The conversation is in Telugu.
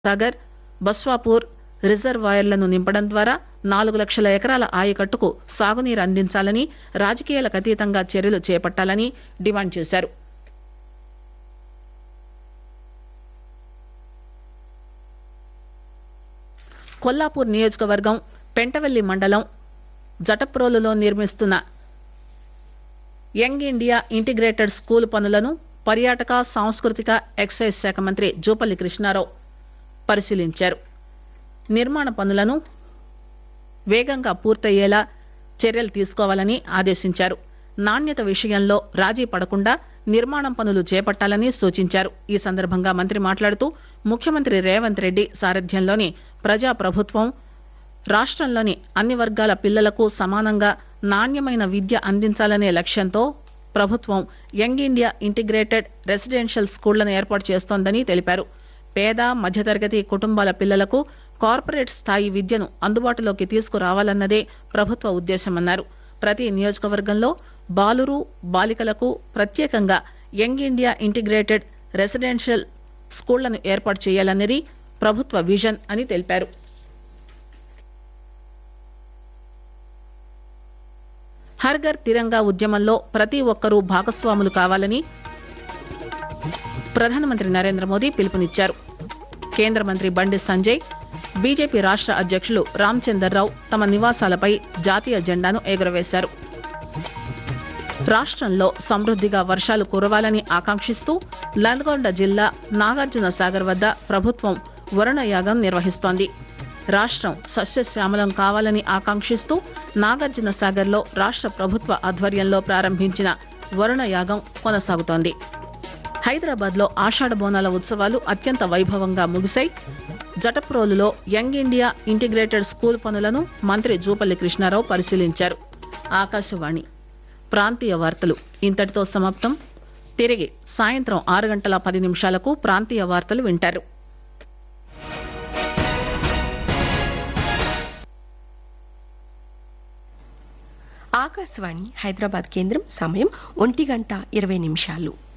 సాగర్ బస్వాపూర్ రిజర్వాయర్లను నింపడం ద్వారా నాలుగు లక్షల ఎకరాల ఆయకట్టుకు సాగునీరు అందించాలని రాజకీయాలకు అతీతంగా చర్యలు చేపట్టాలని డిమాండ్ చేశారు కొల్లాపూర్ నియోజకవర్గం పెంటవెల్లి మండలం జటప్రోలులో నిర్మిస్తున్న యంగ్ ఇండియా ఇంటిగ్రేటెడ్ స్కూల్ పనులను పర్యాటక సాంస్కృతిక ఎక్సైజ్ శాఖ మంత్రి జూపల్లి కృష్ణారావు పరిశీలించారు నిర్మాణ పనులను వేగంగా పూర్తయ్యేలా చర్యలు తీసుకోవాలని ఆదేశించారు నాణ్యత విషయంలో రాజీ పడకుండా నిర్మాణం పనులు చేపట్టాలని సూచించారు ఈ సందర్భంగా మంత్రి మాట్లాడుతూ ముఖ్యమంత్రి రేవంత్ రెడ్డి సారథ్యంలోని ప్రజా ప్రభుత్వం రాష్టంలోని అన్ని వర్గాల పిల్లలకు సమానంగా నాణ్యమైన విద్య అందించాలనే లక్ష్యంతో ప్రభుత్వం యంగ్ ఇండియా ఇంటిగ్రేటెడ్ రెసిడెన్షియల్ స్కూళ్లను ఏర్పాటు చేస్తోందని తెలిపారు పేద మధ్యతరగతి కుటుంబాల పిల్లలకు కార్పొరేట్ స్థాయి విద్యను అందుబాటులోకి తీసుకురావాలన్నదే ప్రభుత్వ ఉద్దేశమన్నారు ప్రతి నియోజకవర్గంలో బాలురు బాలికలకు ప్రత్యేకంగా యంగ్ ఇండియా ఇంటిగ్రేటెడ్ రెసిడెన్షియల్ స్కూళ్లను ఏర్పాటు చేయాలన్నది ప్రభుత్వ విజన్ అని తెలిపారు హర్ఘర్ తిరంగా ఉద్యమంలో ప్రతి ఒక్కరూ భాగస్వాములు కావాలని ప్రధానమంత్రి నరేంద్ర మోదీ పిలుపునిచ్చారు కేంద్ర మంత్రి బండి సంజయ్ బీజేపీ రాష్ట అధ్యక్షులు రామచందర్రావు తమ నివాసాలపై జాతీయ జెండాను ఎగురవేశారు రాష్టంలో సమృద్దిగా వర్షాలు కురవాలని ఆకాంక్షిస్తూ నల్గొండ జిల్లా నాగార్జున సాగర్ వద్ద ప్రభుత్వం వరుణయాగం నిర్వహిస్తోంది రాష్టం సస్యశ్యామలం కావాలని ఆకాంక్షిస్తూ నాగార్జున సాగర్ లో రాష్ట ప్రభుత్వ ఆధ్వర్యంలో ప్రారంభించిన వరుణ యాగం కొనసాగుతోంది హైదరాబాద్ లో ఆషాఢ బోనాల ఉత్సవాలు అత్యంత వైభవంగా ముగిశాయి జటప్రోలులో యంగ్ ఇండియా ఇంటిగ్రేటెడ్ స్కూల్ పనులను మంత్రి జూపల్లి కృష్ణారావు పరిశీలించారు ఆకాశవాణి ప్రాంతీయ వార్తలు ఇంతటితో సమాప్తం తిరిగి సాయంత్రం ఆరు గంటల పది నిమిషాలకు ప్రాంతీయ వార్తలు వింటారు ఆకాశవాణి హైదరాబాద్ కేంద్రం సమయం ఒంటి గంట ఇరవై నిమిషాలు